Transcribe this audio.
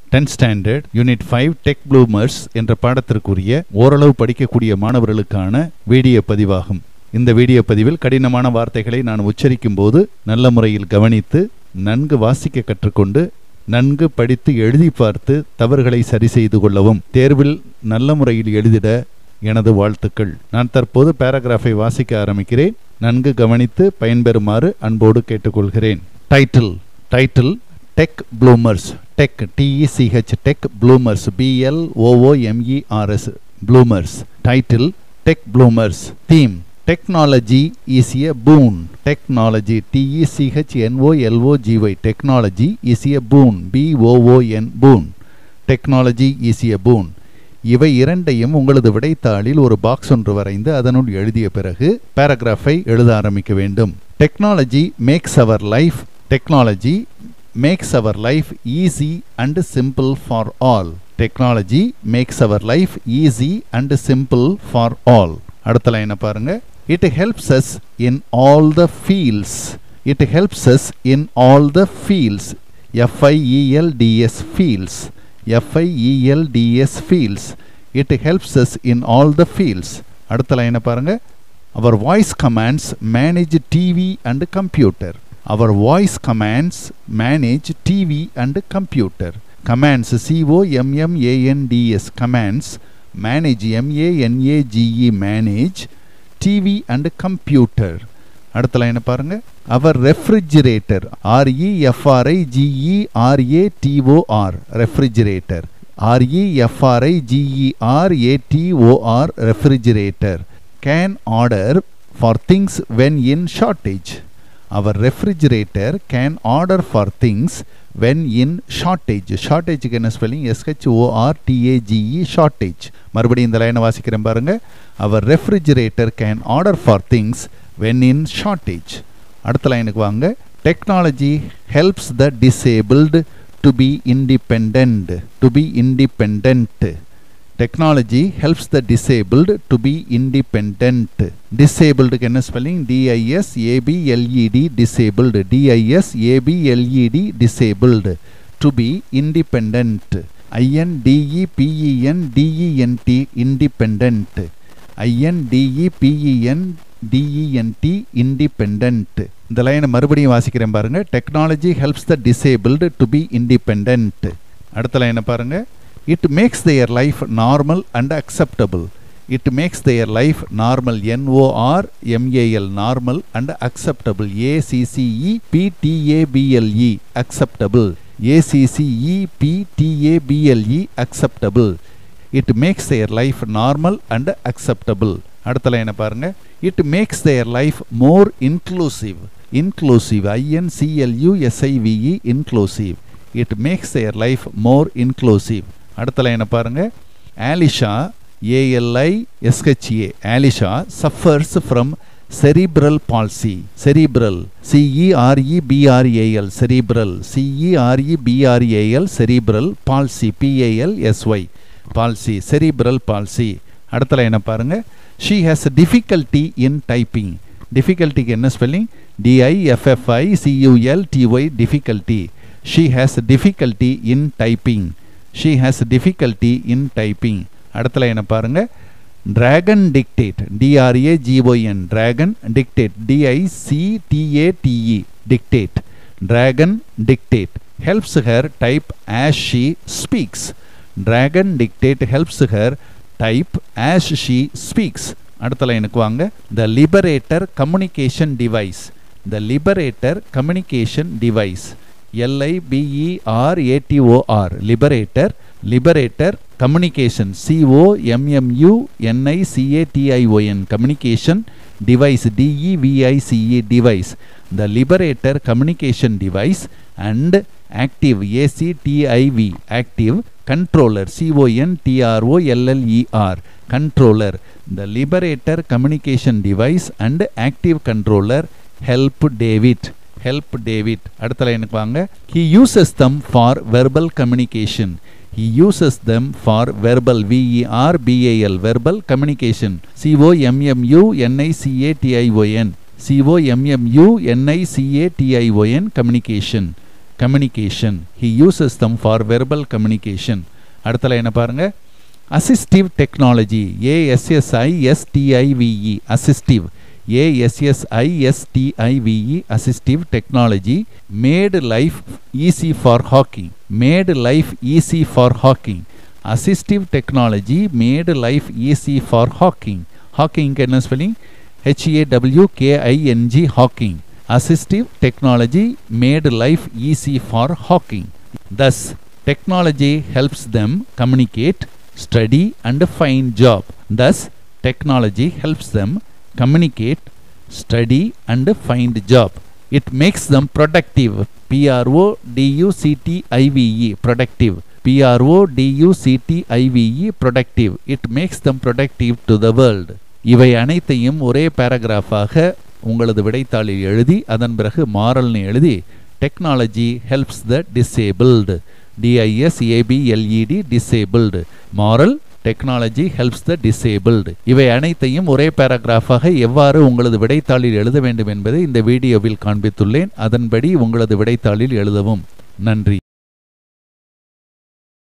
Tenth standard unit five tech bloomers என்ற பாடத்திற்குரிய ஓரளவு படிக்கக்கூடிய மாணவர்களுக்கான வீடியோ பதிவாகும் இந்த வீடியோ பதிவில் கடினமான வார்த்தைகளை நான் உச்சரிக்கும் போது நல்ல முறையில் கவனித்து நன்கு வாசிக்க கற்றுக்கொண்டு நன்கு படித்து எழுதி பார்த்து தவறுகளை சரி செய்து கொள்ளவும் தேர்வில் நல்ல முறையில் எழுதிட எனது வாழ்த்துக்கள் நான் தற்போது பேராகிராஃபை வாசிக்க ஆரம்பிக்கிறேன் நன்கு கவனித்து பயன்பெறுமாறு அன்போடு கேட்டுக்கொள்கிறேன் title title tech bloomers tech டிஇசிஹெச் tech bloomers பிஎல்ஓஓஎம்இஆர்எஸ் bloomers title tech bloomers theme technology is a பூன் technology டிஇசிஹெச்என்ஓஎல்ஓஜிஒய் technology is a பூன் பிஓஓஎன் பூன் technology is a பூன் இவை இரண்டையும் உங்களது விடைத்தாளில் ஒரு பாக்ஸ் ஒன்று வரைந்து அதனுள் எழுதிய பிறகு பேராகிராஃபை எழுத ஆரம்பிக்க வேண்டும் technology makes our life technology makes our life easy and simple for all technology makes our life easy and simple for all அடுத்த லைனை பாருங்க it helps us in all the fields it helps us in all the fields F I E L D S fields F I E L D S fields it helps us in all the fields அடுத்த லைனை பாருங்க our voice commands manage TV and computer our voice commands manage TV and computer commands சிஓஎம்எம்ஏஎன்டிஎஸ் commands manage எம்ஏஎன்ஏஜிஇ manage TV and computer அடுத்த லைனை பாருங்க அவர் refrigerator ஆர்இஎஃப்ஆர்ஐ ஜிஇஆர்ஏ TOR refrigerator ஆர்இஎஃப்ஆர்ஐ GER ஏடிஓஆர் refrigerator can order for things when in shortage our refrigerator can order for things when in shortage ஷார்ட்டேஜுக்கு என்ன spelling எஸ்ஹெச்ஓஆர் டிஏஜிஇ shortage மறுபடியும் இந்த லைனை வாசிக்கிறேன் பாருங்க அவர் refrigerator can order for things when in shortage அடுத்த லைனுக்கு வாங்க technology helps the disabled to be independent to be independent technology helps the disabled to be independent டிசேபிள்டுக்கு என்ன spelling DIS ஏபிஎல்இடி disabled DIS ஏபிஎல்இடி disabled to be independent ஐஎன்டிஇபிஇஎன் TENT independent ஐஎன்டிஇபிஇஎன் TENT independent இந்த லைனை மறுபடியும் வாசிக்கிறேன் பாருங்க technology helps the disabled to be independent அடுத்த லைனை பாருங்க it makes their life normal and acceptable it makes their life normal NOR MAL normal and acceptable ஏசிசிஇ பிடிஏபிஎல்இ acceptable ஏசிசிஇ பிடிஏபிஎல்இ acceptable it makes their life normal and acceptable அடுத்த லைனை பாருங்க it makes their life more inclusive inclusive ஐஎன்சிஎல்யூஎஸ்ஐவிஇ inclusive it makes their life more inclusive அடுத்த லைனை பாருங்க ஆலிஷா ALI SHA ஆலிஷா suffers from cerebral palsy cerebral சிஇஆர்இ பிஆர்ஏஎல் cerebral சிஇஆர்இ பிஆர்ஏஎல் cerebral palsy PAL SY palsy cerebral palsy அடுத்த லைனை பாருங்க she has difficulty in typing டிஃபிகல்ட்டிக்கு என்ன spelling டிஐஎஃப்எஃப்ஐ சியூஎல் dy difficulty she has difficulty in typing she has difficulty in typing அடுத்த லைனை பாருங்க dragon dictate TRA ஜிஓஎன் dragon dictate டிஐசிடிஏடிஇ dictate dragon dictate helps her type as she speaks dragon dictate helps her type as she speaks அடுத்த லைனுக்கு வாங்க த liberator communication device the liberator communication device எல்ஐபிஇஆர்ஏடிஓஆர் liberator liberator communication சிஓஎம்எம்யூ என்ஐசிஏடிஐஓஎன் communication device டிஇவிஐசிஇ device the liberator communication device and active ஏசிடிஐவி active controller சிஓஎன்டிஆர்ஓஎல்எல்இஆர் controller the liberator communication device and active controller help David help David அடுத்த லைனுக்கு வாங்க he uses them for verbal communication he uses them for verbal VER BAL verbal communication COMMU NICATION COMMU NICATION communication communication he uses them for verbal communication அடுத்த லைனை பாருங்க assistive technology ஏஎஸ்எஸ்ஐஎஸ்டிஐவிஇ assistive ஏஎஸ்எஸ்ஐஎஸ்டிஐவிஇ assistive technology Medu life easy for Hawking Medu life easy for Hawking assistive technology Medu life easy for Hawking ஹாக்கிங்க்கு என்ன spelling ஹெச்ஏடபிள்யூகேஐஎன்ஜி Hawking assistive technology made life easy for hawking. Thus, technology helps them communicate, study, and find job. Thus, technology helps them communicate, study, and find job. It makes them productive. P R O D U C T I V E productive. P R O D U C T I V E productive. It makes them productive to the world. இவை அனைத்தையும் ஒரே பேராகிராஃபாக உங்களது விடைத்தாளில் எழுதி அதன் பிறகு மாரல்னு எழுதி technology helps the disabled டிஐஎஸ்ஏபிஎல்இடி disabled moral technology helps the disabled இவை அனைத்தையும் ஒரே பேராகிராஃபாக எவ்வாறு உங்களது விடைத்தாளில் எழுத வேண்டும் என்பதை இந்த வீடியோவில் காண்பித்துள்ளேன் அதன்படி உங்களது விடைத்தாளில் எழுதவும் நன்றி